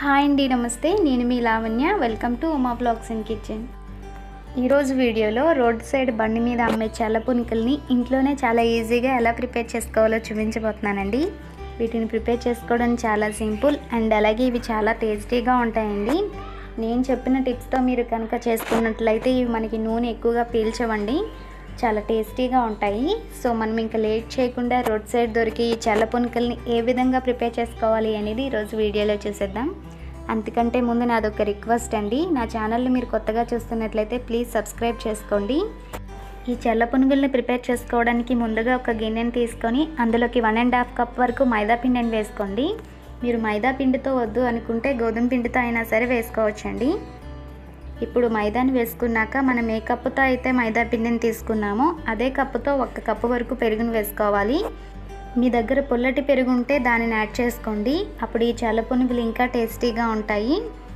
hi అండి నమస్తే నేను మీ Lavanya welcome to Uma blogs in kitchen ఈరోజు వీడియోలో రోడ్ సైడ్ బండి మీద అమ్మే చల్ల పునికల్ని ఇంట్లోనే చాలా ఈజీగా ఎలా ప్రిపేర్ చేసుకోవాలో చూపించబోతున్నానండి వీటిని ప్రిపేర్ చేసుకోవడం చాలా సింపుల్ అండ్ అలాగే ఇవి చాలా టేస్టీగా ఉంటాయండి నేను చెప్పిన టిప్స్తో మీరు కనుక చేసుకున్నట్లయితే ఇవి మనకి నూనె ఎక్కువగా పీల్చవండి చాలా టేస్టీగా ఉంటాయి సో మనం ఇంకా లేట్ చేయకుండా రోడ్ సైడ్ దొరికి ఈ చల్ల పునుకల్ని ఏ విధంగా ప్రిపేర్ చేసుకోవాలి అనేది ఈరోజు వీడియోలో చూసేద్దాం అంతకంటే ముందు నాదొక రిక్వెస్ట్ అండి నా ఛానల్ని మీరు కొత్తగా చూస్తున్నట్లయితే ప్లీజ్ సబ్స్క్రైబ్ చేసుకోండి ఈ చల్ల పునుగుల్ని ప్రిపేర్ చేసుకోవడానికి ముందుగా ఒక గిన్నెని తీసుకొని అందులోకి వన్ అండ్ హాఫ్ కప్ వరకు మైదా పిండిని వేసుకోండి మీరు మైదా పిండితో వద్దు అనుకుంటే గోధుమ పిండితో అయినా సరే వేసుకోవచ్చండి ఇప్పుడు మైదాని వేసుకున్నాక మనం ఏ కప్పుతో అయితే మైదా పిండిని తీసుకున్నామో అదే కప్పుతో ఒక కప్పు వరకు పెరుగును వేసుకోవాలి మీ దగ్గర పుల్లటి పెరుగు ఉంటే దానిని యాడ్ చేసుకోండి అప్పుడు ఈ చల్ల పునుగులు ఇంకా టేస్టీగా ఉంటాయి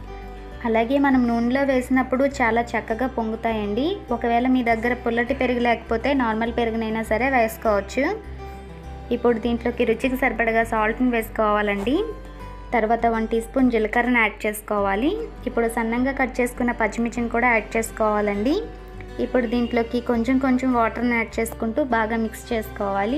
అలాగే మనం నూనెలో వేసినప్పుడు చాలా చక్కగా పొంగుతాయండి ఒకవేళ మీ దగ్గర పుల్లటి పెరుగు లేకపోతే నార్మల్ పెరుగునైనా సరే వేసుకోవచ్చు ఇప్పుడు దీంట్లోకి రుచికి సరిపడగా సాల్ట్ని వేసుకోవాలండి తర్వాత వన్ టీ స్పూన్ జీలకర్రని యాడ్ చేసుకోవాలి ఇప్పుడు సన్నంగా కట్ చేసుకున్న పచ్చిమిర్చిని కూడా యాడ్ చేసుకోవాలండి ఇప్పుడు దీంట్లోకి కొంచెం కొంచెం వాటర్ని యాడ్ చేసుకుంటూ బాగా మిక్స్ చేసుకోవాలి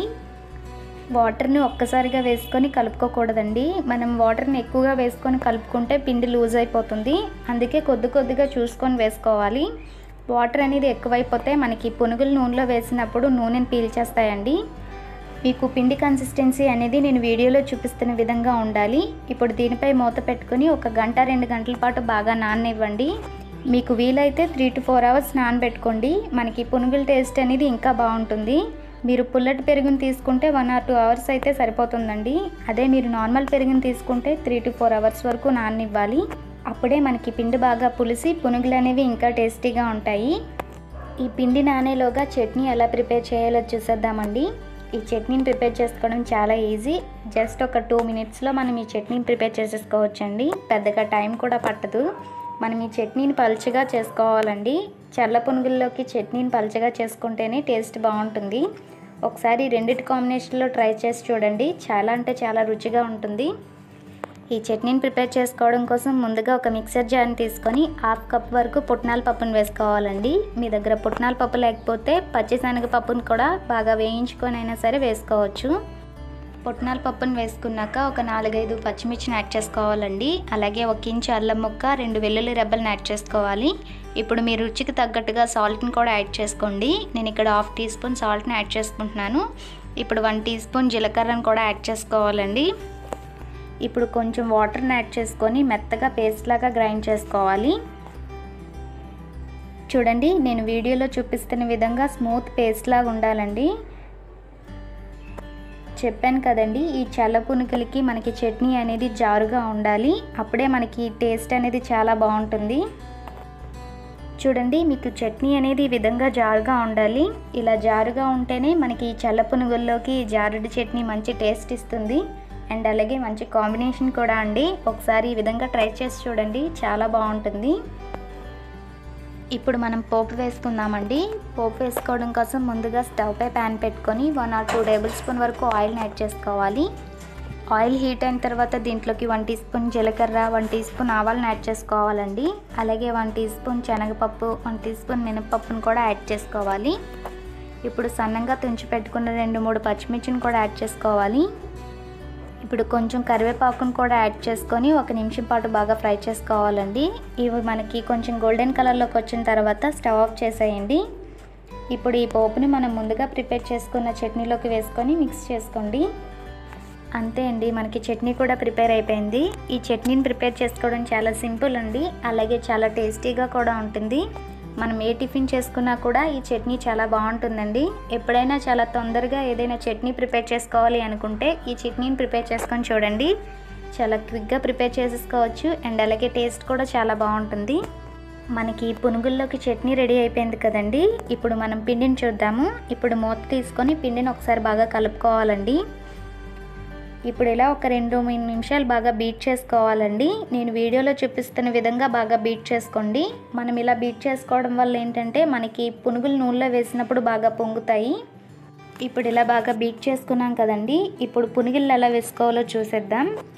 వాటర్ని ఒక్కసారిగా వేసుకొని కలుపుకోకూడదండి మనం వాటర్ని ఎక్కువగా వేసుకొని కలుపుకుంటే పిండి లూజ్ అయిపోతుంది అందుకే కొద్ది కొద్దిగా చూసుకొని వేసుకోవాలి వాటర్ అనేది ఎక్కువైపోతే మనకి పునుగులు నూనెలో వేసినప్పుడు నూనెని పీల్చేస్తాయండి మీకు పిండి కన్సిస్టెన్సీ అనేది నేను వీడియోలో చూపిస్తున్న విధంగా ఉండాలి ఇప్పుడు దీనిపై మూత పెట్టుకుని ఒక గంట రెండు గంటల పాటు బాగా నాననివ్వండి మీకు వీలైతే త్రీ టు ఫోర్ అవర్స్ నానబెట్టుకోండి మనకి పునుగుల టేస్ట్ అనేది ఇంకా బాగుంటుంది మీరు పుల్లటి పెరుగుని తీసుకుంటే వన్ ఆర్ టూ అవర్స్ అయితే సరిపోతుందండి అదే మీరు నార్మల్ పెరుగుని తీసుకుంటే త్రీ టు ఫోర్ అవర్స్ వరకు నాననివ్వాలి అప్పుడే మనకి పిండి బాగా పులిసి పునుగులు అనేవి ఇంకా టేస్టీగా ఉంటాయి ఈ పిండి నానేలోగా చట్నీ ఎలా ప్రిపేర్ చేయాలో చూసేద్దామండి ఈ చట్నీని ప్రిపేర్ చేసుకోవడం చాలా ఈజీ జస్ట్ ఒక టూ మినిట్స్లో మనం ఈ చట్నీని ప్రిపేర్ చేసేసుకోవచ్చండి పెద్దగా టైం కూడా పట్టదు మనం ఈ చట్నీని పలుచగా చేసుకోవాలండి చల్ల పునుగుల్లోకి చట్నీని పలుచగా చేసుకుంటేనే టేస్ట్ బాగుంటుంది ఒకసారి రెండిటి కాంబినేషన్లో ట్రై చేసి చూడండి చాలా అంటే చాలా రుచిగా ఉంటుంది ఈ చట్నీని ప్రిపేర్ చేసుకోవడం కోసం ముందుగా ఒక మిక్సర్ జార్ని తీసుకొని హాఫ్ కప్ వరకు పుట్నాల పప్పును వేసుకోవాలండి మీ దగ్గర పుట్నాల పప్పు లేకపోతే పచ్చిశనగ పప్పును కూడా బాగా వేయించుకొని అయినా సరే వేసుకోవచ్చు పుట్నాల పప్పును వేసుకున్నాక ఒక నాలుగైదు పచ్చిమిర్చిని యాడ్ చేసుకోవాలండి అలాగే ఒక ఇంచు అల్లం ముక్క రెండు వెల్లుల్లి రెబ్బలను యాడ్ చేసుకోవాలి ఇప్పుడు మీ రుచికి తగ్గట్టుగా సాల్ట్ని కూడా యాడ్ చేసుకోండి నేను ఇక్కడ హాఫ్ టీ స్పూన్ సాల్ట్ని యాడ్ చేసుకుంటున్నాను ఇప్పుడు వన్ టీ స్పూన్ జీలకర్రను కూడా యాడ్ చేసుకోవాలండి ఇప్పుడు కొంచెం వాటర్ని యాడ్ చేసుకొని మెత్తగా పేస్ట్ లాగా గ్రైండ్ చేసుకోవాలి చూడండి నేను వీడియోలో చూపిస్తున్న విధంగా స్మూత్ పేస్ట్ లాగా ఉండాలండి చెప్పాను కదండి ఈ చల్ల పునుకులకి మనకి చట్నీ అనేది జారుగా ఉండాలి అప్పుడే మనకి టేస్ట్ అనేది చాలా బాగుంటుంది చూడండి మీకు చట్నీ అనేది ఈ విధంగా జారుగా ఉండాలి ఇలా జారుగా ఉంటేనే మనకి ఈ చల్ల పునుగుల్లోకి జారుడి చట్నీ మంచి టేస్ట్ ఇస్తుంది అండ్ అలాగే మంచి కాంబినేషన్ కూడా అండి ఒకసారి ఈ విధంగా ట్రై చేసి చూడండి చాలా బాగుంటుంది ఇప్పుడు మనం పోపు వేసుకుందామండి పోపు వేసుకోవడం కోసం ముందుగా స్టవ్ పై ప్యాన్ పెట్టుకొని one or two tablespoon వరకు ఆయిల్ని యాడ్ చేసుకోవాలి ఆయిల్ హీట్ అయిన తర్వాత దీంట్లోకి వన్ టీ స్పూన్ జీలకర్ర వన్ టీ స్పూన్ ఆవాలను యాడ్ చేసుకోవాలండి అలాగే వన్ టీ స్పూన్ శనగపప్పు వన్ టీ స్పూన్ మినపప్పును కూడా యాడ్ చేసుకోవాలి ఇప్పుడు సన్నంగా తుంచి పెట్టుకున్న రెండు మూడు పచ్చిమిర్చిని కూడా యాడ్ చేసుకోవాలి ఇప్పుడు కొంచెం కరివేపాకును కూడా యాడ్ చేసుకొని ఒక నిమిషం పాటు బాగా ఫ్రై చేసుకోవాలండి ఇవి మనకి కొంచెం గోల్డెన్ కలర్లోకి వచ్చిన తర్వాత స్టవ్ ఆఫ్ చేసేయండి ఇప్పుడు ఈ పోపుని మనం ముందుగా ప్రిపేర్ చేసుకున్న చట్నీలోకి వేసుకొని మిక్స్ చేసుకోండి అంతే అండి మనకి చట్నీ కూడా ప్రిపేర్ అయిపోయింది ఈ చట్నీని ప్రిపేర్ చేసుకోవడం చాలా సింపుల్ అండి అలాగే చాలా టేస్టీగా కూడా ఉంటుంది మనం ఏ టిఫిన్ చేసుకున్నా కూడా ఈ చట్నీ చాలా బాగుంటుందండి ఎప్పుడైనా చాలా తొందరగా ఏదైనా చట్నీ ప్రిపేర్ చేసుకోవాలి అనుకుంటే ఈ చట్నీని ప్రిపేర్ చేసుకొని చూడండి చాలా క్విక్గా ప్రిపేర్ చేసేసుకోవచ్చు అండ్ అలాగే టేస్ట్ కూడా చాలా బాగుంటుంది మనకి పునుగుల్లోకి చట్నీ రెడీ అయిపోయింది కదండి ఇప్పుడు మనం పిండిని చూద్దాము ఇప్పుడు మూత తీసుకొని పిండిని ఒకసారి బాగా కలుపుకోవాలండి ఇప్పుడు ఇలా ఒక రెండు మూడు నిమిషాలు బాగా బీట్ చేసుకోవాలండి నేను వీడియోలో చూపిస్తున్న విధంగా బాగా బీట్ చేసుకోండి మనం ఇలా బీట్ చేసుకోవడం వల్ల ఏంటంటే మనకి పునుగులు నూనెలో వేసినప్పుడు బాగా పొంగుతాయి ఇప్పుడు ఇలా బాగా బీట్ చేసుకున్నాం కదండి ఇప్పుడు పునుగులు ఎలా వేసుకోవాలో చూసేద్దాం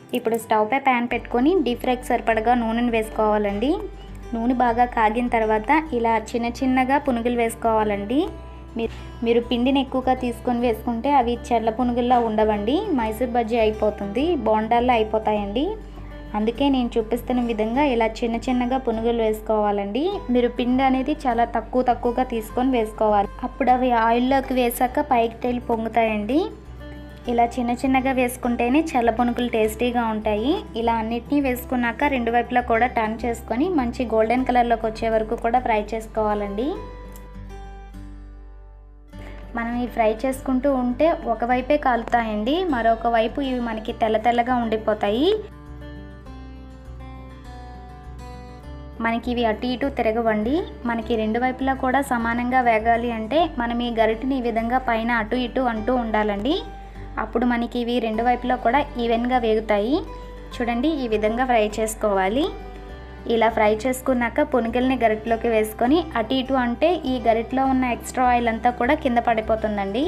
ఇప్పుడు స్టవ్ పై ప్యాన్ పెట్టుకొని డీప్ ఫ్రైకి సరిపడగా నూనెను వేసుకోవాలండి నూనె బాగా కాగిన తర్వాత ఇలా చిన్న చిన్నగా పునుగులు వేసుకోవాలండి మీరు మీరు పిండిని ఎక్కువగా తీసుకొని వేసుకుంటే అవి చెల్ల పునుగుల్లా ఉండవండి మైసూర్ బజ్జీ అయిపోతుంది బోండాల్లో అయిపోతాయండి అందుకే నేను చూపిస్తున్న విధంగా ఇలా చిన్న చిన్నగా పునుగులు వేసుకోవాలండి మీరు పిండి అనేది చాలా తక్కువ తక్కువగా తీసుకొని వేసుకోవాలి అప్పుడు అవి ఆయిల్లోకి వేసాక పైకి తేలి పొంగుతాయండి ఇలా చిన్న చిన్నగా వేసుకుంటేనే చల్ల పునుగులు టేస్టీగా ఉంటాయి ఇలా అన్నిటినీ వేసుకున్నాక రెండు వైపులా కూడా టర్న్ చేసుకొని మంచి గోల్డెన్ కలర్లోకి వచ్చే వరకు కూడా ఫ్రై చేసుకోవాలండి మనం ఈ ఫ్రై చేసుకుంటూ ఉంటే ఒకవైపే కాలుతాయండి మరొక వైపు ఇవి మనకి తెల్ల తెల్లగా ఉండిపోతాయి మనకి ఇవి అటు ఇటు తిరగవండి మనకి రెండు వైపులా కూడా సమానంగా వేగాలి అంటే మనం ఈ గరిటిని ఈ విధంగా పైన అటు ఇటు అంటూ ఉండాలండి అప్పుడు మనకి ఇవి రెండు వైపులా కూడా ఈవెన్గా వేగుతాయి చూడండి ఈ విధంగా ఫ్రై చేసుకోవాలి ఇలా ఫ్రై చేసుకున్నాక పునుగుల్ని గరిటలోకి వేసుకొని అటు ఇటు అంటే ఈ గరిటలో ఉన్న ఎక్స్ట్రా ఆయిల్ అంతా కూడా కింద పడిపోతుందండి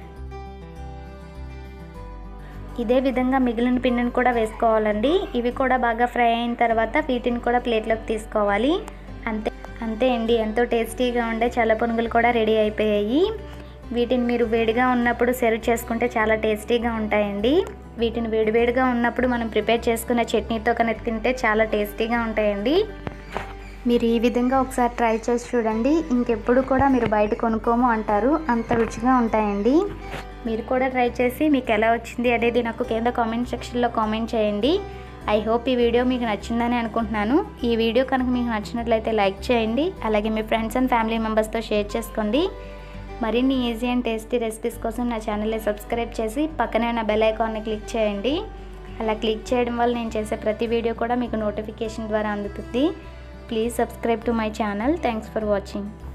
ఇదే విధంగా మిగిలిన పిండిని కూడా వేసుకోవాలండి ఇవి కూడా బాగా ఫ్రై అయిన తర్వాత వీటిని కూడా ప్లేట్లోకి తీసుకోవాలి అంతే అంతే అండి ఎంతో టేస్టీగా ఉండే చల్ల పునుగులు కూడా రెడీ అయిపోయాయి వీటిని మీరు వేడిగా ఉన్నప్పుడు సర్వ్ చేసుకుంటే చాలా టేస్టీగా ఉంటాయండి వీటిని వేడివేడిగా ఉన్నప్పుడు మనం ప్రిపేర్ చేసుకున్న చట్నీతో కనుక తింటే చాలా టేస్టీగా ఉంటాయండి మీరు ఈ విధంగా ఒకసారి ట్రై చేసి చూడండి ఇంకెప్పుడు కూడా మీరు బయట కొనుక్కోము అంటారు అంత రుచిగా ఉంటాయండి మీరు కూడా ట్రై చేసి మీకు ఎలా వచ్చింది అనేది నాకు కింద కామెంట్ సెక్షన్లో కామెంట్ చేయండి ఐ హోప్ ఈ వీడియో మీకు నచ్చిందని అనుకుంటున్నాను ఈ వీడియో కనుక మీకు నచ్చినట్లయితే లైక్ చేయండి అలాగే మీ ఫ్రెండ్స్ అండ్ ఫ్యామిలీ మెంబర్స్తో షేర్ చేసుకోండి మరిన్ని ఈజీ అండ్ టేస్టీ రెసిపీస్ కోసం నా ఛానల్ని సబ్స్క్రైబ్ చేసి పక్కనే ఉన్న బెల్ ఐకాన్ని క్లిక్ చేయండి అలా క్లిక్ చేయడం వల్ల నేను చేసే ప్రతి వీడియో కూడా మీకు నోటిఫికేషన్ ద్వారా అందుతుంది please subscribe to my channel thanks for watching